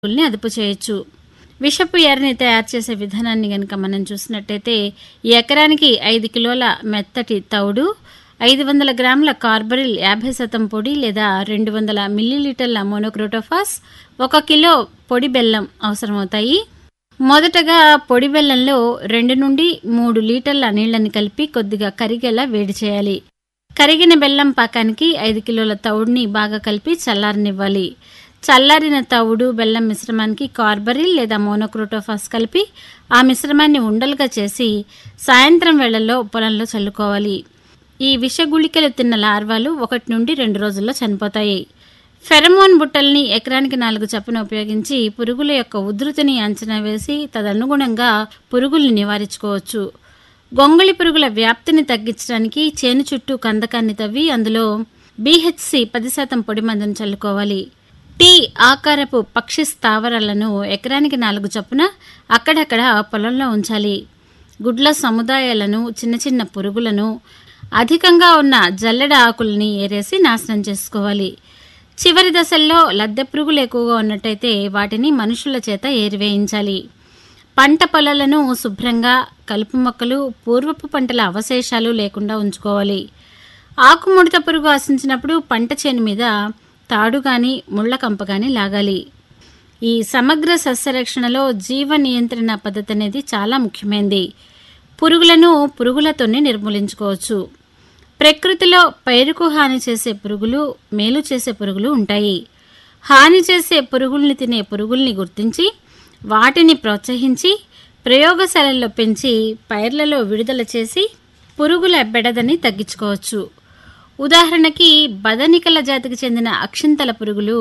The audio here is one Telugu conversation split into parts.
పురుగుల్ని అదుపు చేయొచ్చు విషపు ఎరని తయారు చేసే విధానాన్ని గనక మనం చూసినట్టయితే ఎకరానికి ఐదు కిలోల మెత్తటి తౌడు ఐదు వందల గ్రాముల కార్బరిల్ యాభై శాతం పొడి లేదా రెండు వందల మిల్లీలీటర్ల మోనోక్రోటోఫాస్ ఒక కిలో పొడి బెల్లం అవసరమవుతాయి మొదటగా పొడి బెల్లంలో రెండు నుండి మూడు లీటర్ల నీళ్లని కలిపి కొద్దిగా కరిగేలా వేడి చేయాలి కరిగిన బెల్లం పాకానికి ఐదు కిలోల తవుడుని బాగా కలిపి చల్లారనివ్వాలి చల్లారిన తవుడు బెల్లం మిశ్రమానికి కార్బరిల్ లేదా మోనోక్రోటోఫాస్ కలిపి ఆ మిశ్రమాన్ని ఉండలుగా చేసి సాయంత్రం వేళల్లో పొలంలో చల్లుకోవాలి ఈ విషగుళికలు తిన్న లార్వాలు ఒకటి నుండి రెండు రోజుల్లో చనిపోతాయి ఫెరమోన్ బుట్టల్ని ఎకరానికి నాలుగు చప్పున ఉపయోగించి పురుగుల యొక్క ఉధృతిని అంచనా వేసి తదనుగుణంగా పురుగుల్ని నివారించుకోవచ్చు గొంగళి పురుగుల వ్యాప్తిని తగ్గించడానికి చేను చుట్టూ కందకాన్ని తవ్వి అందులో బీహెచ్సి పది శాతం పొడి మందును చల్లుకోవాలి టీ ఆకారపు పక్షి స్థావరాలను ఎకరానికి నాలుగు చొప్పున అక్కడక్కడ పొలంలో ఉంచాలి గుడ్ల సముదాయాలను చిన్న చిన్న పురుగులను అధికంగా ఉన్న జల్లెడ ఆకుల్ని ఏరేసి నాశనం చేసుకోవాలి చివరి దశల్లో లద్దె పురుగులు ఎక్కువగా ఉన్నట్టయితే వాటిని మనుషుల చేత ఏరివేయించాలి పంట పొలాలను శుభ్రంగా కలుపు మొక్కలు పూర్వపు పంటల అవశేషాలు లేకుండా ఉంచుకోవాలి ఆకుముడత పురుగు ఆశించినప్పుడు పంట చేను మీద తాడు గాని ముళ్ళ కంప గాని లాగాలి ఈ సమగ్ర సస్యరక్షణలో జీవ నియంత్రణ పద్ధతి అనేది చాలా ముఖ్యమైనది పురుగులను పురుగులతోనే నిర్మూలించుకోవచ్చు ప్రకృతిలో పైరుకు హాని చేసే పురుగులు మేలు చేసే పురుగులు ఉంటాయి హాని చేసే పురుగుల్ని తినే పురుగుల్ని గుర్తించి వాటిని ప్రోత్సహించి ప్రయోగశాలల్లో పెంచి పైర్లలో విడుదల చేసి పురుగుల బెడదని తగ్గించుకోవచ్చు ఉదాహరణకి బదనికల జాతికి చెందిన అక్షింతల పురుగులు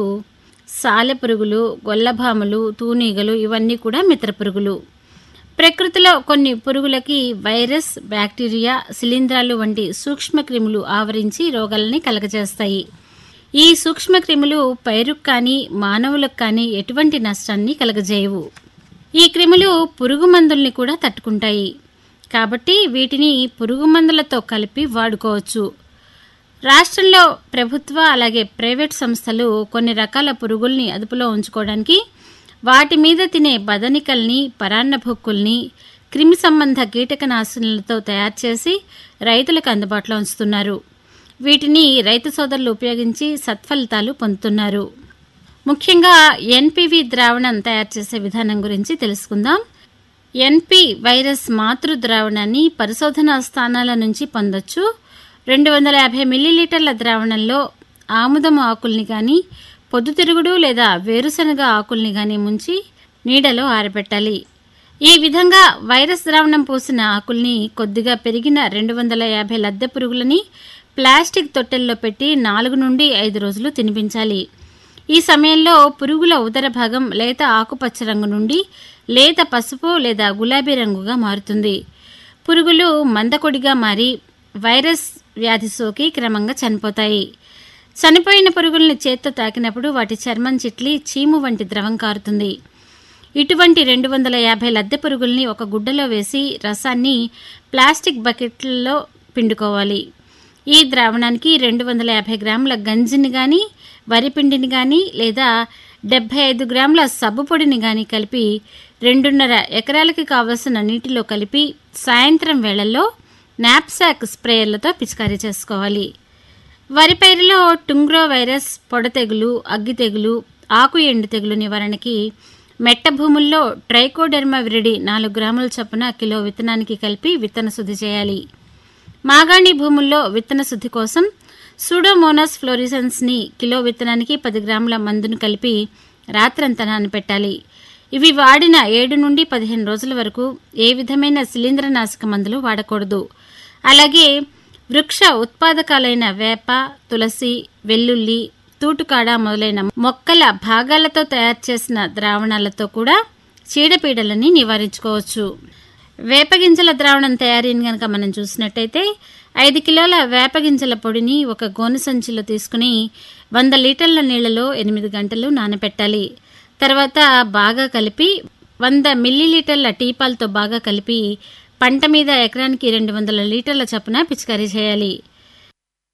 సాలె పురుగులు గొల్లభాములు తూనీగలు ఇవన్నీ కూడా మిత్ర పురుగులు ప్రకృతిలో కొన్ని పురుగులకి వైరస్ బ్యాక్టీరియా శిలీంధ్రాలు వంటి సూక్ష్మక్రిములు ఆవరించి రోగాలని కలగజేస్తాయి ఈ సూక్ష్మక్రిములు పైరుకు కానీ మానవులకు కానీ ఎటువంటి నష్టాన్ని కలగజేయవు ఈ క్రిములు పురుగు మందుల్ని కూడా తట్టుకుంటాయి కాబట్టి వీటిని పురుగు మందులతో కలిపి వాడుకోవచ్చు రాష్ట్రంలో ప్రభుత్వ అలాగే ప్రైవేట్ సంస్థలు కొన్ని రకాల పురుగుల్ని అదుపులో ఉంచుకోవడానికి వాటి మీద తినే బదనికల్ని పరాన్నభొక్కుల్ని క్రిమి సంబంధ కీటకనాశనులతో తయారు చేసి రైతులకు అందుబాటులో ఉంచుతున్నారు వీటిని రైతు సోదరులు ఉపయోగించి సత్ఫలితాలు పొందుతున్నారు ముఖ్యంగా ఎన్పివి ద్రావణం తయారు చేసే విధానం గురించి తెలుసుకుందాం ఎన్పి వైరస్ మాతృ ద్రావణాన్ని పరిశోధనా స్థానాల నుంచి పొందొచ్చు రెండు వందల యాభై మిల్లీలీటర్ల ద్రావణంలో ఆముదం ఆకుల్ని కానీ పొద్దుతిరుగుడు లేదా వేరుశనగ ఆకుల్ని కానీ ముంచి నీడలో ఆరబెట్టాలి ఈ విధంగా వైరస్ ద్రావణం పోసిన ఆకుల్ని కొద్దిగా పెరిగిన రెండు వందల యాభై లద్దె పురుగులని ప్లాస్టిక్ తొట్టెల్లో పెట్టి నాలుగు నుండి ఐదు రోజులు తినిపించాలి ఈ సమయంలో పురుగుల ఉదర భాగం లేత ఆకుపచ్చ రంగు నుండి లేత పసుపు లేదా గులాబీ రంగుగా మారుతుంది పురుగులు మందకొడిగా మారి వైరస్ వ్యాధి సోకి క్రమంగా చనిపోతాయి చనిపోయిన పురుగుల్ని చేత్తో తాకినప్పుడు వాటి చర్మం చిట్లి చీము వంటి ద్రవం కారుతుంది ఇటువంటి రెండు వందల యాభై లద్దె పురుగుల్ని ఒక గుడ్డలో వేసి రసాన్ని ప్లాస్టిక్ బకెట్లలో పిండుకోవాలి ఈ ద్రావణానికి రెండు వందల యాభై గ్రాముల గంజిని కానీ వరిపిండిని కానీ లేదా డెబ్బై ఐదు గ్రాముల సబ్బు పొడిని కానీ కలిపి రెండున్నర ఎకరాలకి కావలసిన నీటిలో కలిపి సాయంత్రం వేళల్లో నాప్సాక్ స్ప్రేయర్లతో పిచికారీ చేసుకోవాలి వరి పైరులో టుంగ్రో వైరస్ పొడ తెగులు అగ్గి తెగులు ఆకు ఎండు తెగులు నివారణకి మెట్ట భూముల్లో ట్రైకోడెర్మా విరిడి నాలుగు గ్రాముల చొప్పున కిలో విత్తనానికి కలిపి విత్తన శుద్ధి చేయాలి మాగాణి భూముల్లో విత్తన శుద్ధి కోసం సూడోమోనాస్ ఫ్లోరిసెన్స్ని కిలో విత్తనానికి పది గ్రాముల మందును కలిపి రాత్రంతా నానపెట్టాలి ఇవి వాడిన ఏడు నుండి పదిహేను రోజుల వరకు ఏ విధమైన శిలీంద్రనాశక మందులు వాడకూడదు అలాగే వృక్ష ఉత్పాదకాలైన వేప తులసి వెల్లుల్లి తూటుకాడ మొదలైన మొక్కల భాగాలతో తయారు చేసిన ద్రావణాలతో కూడా చీడపీడలని నివారించుకోవచ్చు వేపగింజల ద్రావణం తయారీని కనుక మనం చూసినట్టయితే ఐదు కిలోల వేపగింజల పొడిని ఒక గోనె సంచిలో తీసుకుని వంద లీటర్ల నీళ్లలో ఎనిమిది గంటలు నానబెట్టాలి తర్వాత బాగా కలిపి వంద మిల్లీలీటర్ల టీపాలతో బాగా కలిపి పంట మీద ఎకరానికి రెండు వందల లీటర్ల చొప్పున పిచికారీ చేయాలి